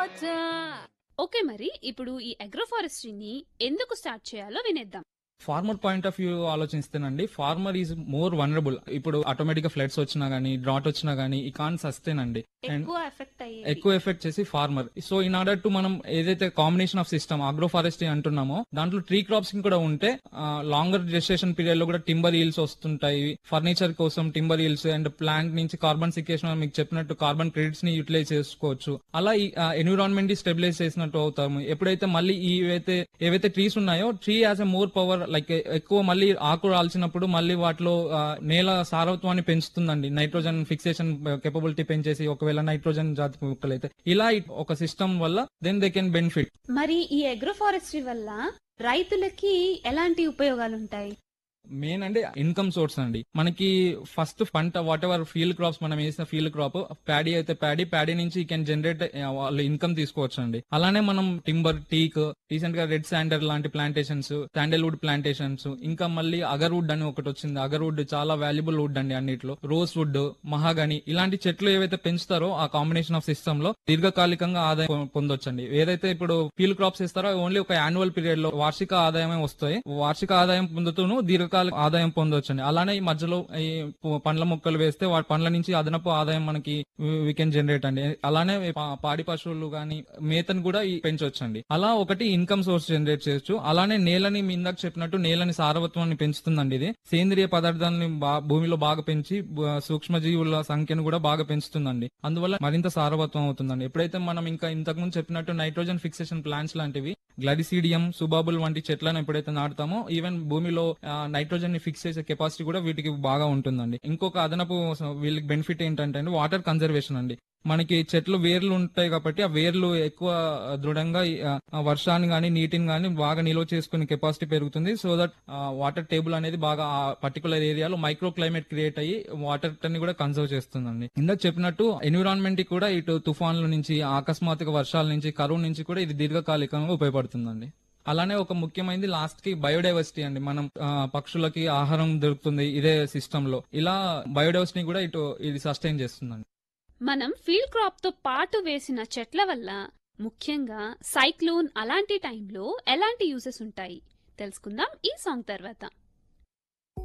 వచ్చా ఓకే మరి ఇప్పుడు ఈ అగ్రోఫారెస్ట్రీని ఎందుకు స్టార్ట్ చేయాలో వినేద్దాం ఫార్మర్ పాయింట్ ఆఫ్ వ్యూ ఆలోచిస్తేనండి ఫార్మర్ ఈజ్ మోర్ వనరబుల్ ఇప్పుడు ఆటోమేటిక్ గా ఫ్లడ్స్ వచ్చినా గానీ డ్రాట్ వచ్చినా గానీ ఈ కాన్ సస్టైన్ అండి అండ్ ఎక్కువ ఎఫెక్ట్ అయ్యి ఎక్కువ ఎఫెక్ట్ చేసి farmer so in order to మనం ఏదైతే combination of system agroforestry అంటున్నామో దాంట్లో ట్రీ క్రాప్స్ కూడా ఉంటే లాంగర్ జెస్టేషన్ పీరియడ్ లో కూడా టింబర్ ఈల్స్ వస్తుంటాయి ఫర్నిచర్ కోసం టింబర్ ఈల్స్ అండ్ ప్లాంట్ నుంచి కార్బన్ సికేషన్ మీకు చెప్పినట్టు కార్బన్ క్రెడిట్స్ ని యూటిలైజ్ చేసుకోవచ్చు అలా ఈ ఎన్విరాన్మెంట్ ని స్టెబిలైజ్ చేసినట్టు అవుతాము ఎప్పుడైతే మళ్ళీ ఈ ఏవైతే ఏవైతే ట్రీస్ ఉన్నాయో tree as a more power like ఎక్కువ మళ్ళీ ఆకు రాల్చినప్పుడు మళ్ళీ వాటిలో ఆ, నేల సారవత్వాన్ని పెంచుతుందండి నైట్రోజన్ ఫిక్సేషన్ కేపబిలిటీ పెంచేసి ఒకవేళ నైట్రోజన్ జాతి మొక్కలైతే ఇలా ఇ- ఒక సిస్టమ్ వల్ల దెన్ దే కెన్ బెనిఫిట్ మరి ఈ అగ్రోఫారెస్ట్రీ వల్ల రైతులకి ఎలాంటి ఉపయోగాలు ఉంటాయి మెయిన్ అంటే ఇన్కమ్ సోర్స్ అండి మనకి ఫస్ట్ పంట వాట్ ఎవర్ ఫీల్డ్ క్రాప్స్ మనం వేసిన ఫీల్డ్ క్రాప్ ప్యాడీ అయితే ప్యాడీ ప్యాడీ నుంచి కెన్ జనరేట్ వాళ్ళు ఇన్కమ్ తీసుకోవచ్చు అండి అలానే మనం టింబర్ టీక్ రీసెంట్ గా రెడ్ శాండర్ లాంటి ప్లాంటేషన్స్ శాండల్వుడ్ ప్లాంటేషన్స్ ఇంకా మళ్ళీ అగర్ వుడ్ అని ఒకటి వచ్చింది అగర్ వుడ్ చాలా వాల్యుబుల్ వుడ్ అండి అన్నిట్లో రోజ్ వుడ్ మహాగని ఇలాంటి చెట్లు ఏవైతే పెంచుతారో ఆ కాంబినేషన్ ఆఫ్ సిస్టమ్ లో దీర్ఘకాలికంగా ఆదాయం పొందొచ్చండి ఏదైతే ఇప్పుడు ఫీల్డ్ క్రాప్స్ ఇస్తారో ఓన్లీ ఒక యాన్యువల్ పీరియడ్ లో వార్షిక ఆదాయమే వస్తాయి వార్షిక ఆదాయం పొందుతూను దీర్ఘకాలిక ఆదాయం పొందొచ్చండి అలానే ఈ మధ్యలో ఈ పు- పండ్ల మొక్కలు వేస్తే వాటి పండ్ల నుంచి అదనపు ఆదాయం మనకి వీ కెన్ జనరేట్ అండి అలానే పా- పాడి పశువులు గాని మేతను కూడా ఈ పెంచొచ్చండి అలా ఒకటి ఇన్కమ్ సోర్స్ జనరేట్ చేయొచ్చు అలానే నేలని మీ ఇందాక చెప్పినట్టు నేలని సారవత్వాన్ని పెంచుతుందండి ఇది సేంద్రియ పదార్థాలని బా- భూమిలో బాగా పెంచి బ- సూక్ష్మజీవుల సంఖ్యను కూడా బాగా పెంచుతుందండి అందువల్ల మరింత సారవత్వం అవుతుందండి ఎప్పుడైతే మనం ఇంకా ఇంతకుముందు చెప్పినట్టు నైట్రోజన్ ఫిక్సేషన్ ప్లాంట్స్ లాంటివి గ్లడిసీడియం సుబాబుల్ వంటి చెట్లను ఎప్పుడైతే నాటుతామో ఈవెన్ భూమిలో నైట్రోజన్ ని ఫిక్స్ చేసే కెపాసిటీ కూడా వీటికి బాగా ఉంటుందండి ఇంకొక అదనపు స- వీళ్ళకి బెనిఫిట్ ఏంటంటే అండి వాటర్ కన్జర్వేషన్ అండి మనకి చెట్లు వేర్లు ఉంటాయి కాబట్టి ఆ వేర్లు ఎక్కువ దృఢంగా ఈ, ఆ, ఆ వర్షాన్ని గానీ నీటిని గానీ బాగా నిల్వ చేసుకునే కెపాసిటీ పెరుగుతుంది సో దట్ వాటర్ టేబుల్ అనేది బాగా ఆ పర్టికులర్ ఏరియాలో మైక్రో క్లైమేట్ క్రియేట్ అయ్యి వాటర్ ని కూడా కన్సర్వ్ చేస్తుందండి ఇందాక చెప్పినట్టు ఎన్విరాన్మెంట్ కి కూడా ఇటు తుఫాన్ల నుంచి ఆకస్మాత్తుగా వర్షాల నుంచి కరువు నుంచి కూడా ఇది దీర్ఘకాలికంగా ఉపయోగపడుతుందండి అలానే ఒక ముఖ్యమైనది లాస్ట్ కి బయోడైవర్సిటీ అండి మనం ఆ, పక్షులకి ఆహారం దొరుకుతుంది ఇదే సిస్టమ్ లో ఇలా బయోడైవర్సిటీ కూడా ఇటు ఇది సస్టైన్ చేస్తుందండి మనం ఫీల్డ్ క్రాప్ తో పాటు వేసిన చెట్ల వల్ల ముఖ్యంగా సైక్లోన్ అలాంటి టైంలో ఎలాంటి యూసెస్ ఉంటాయి తెలుసుకుందాం ఈ సాంగ్ తర్వాత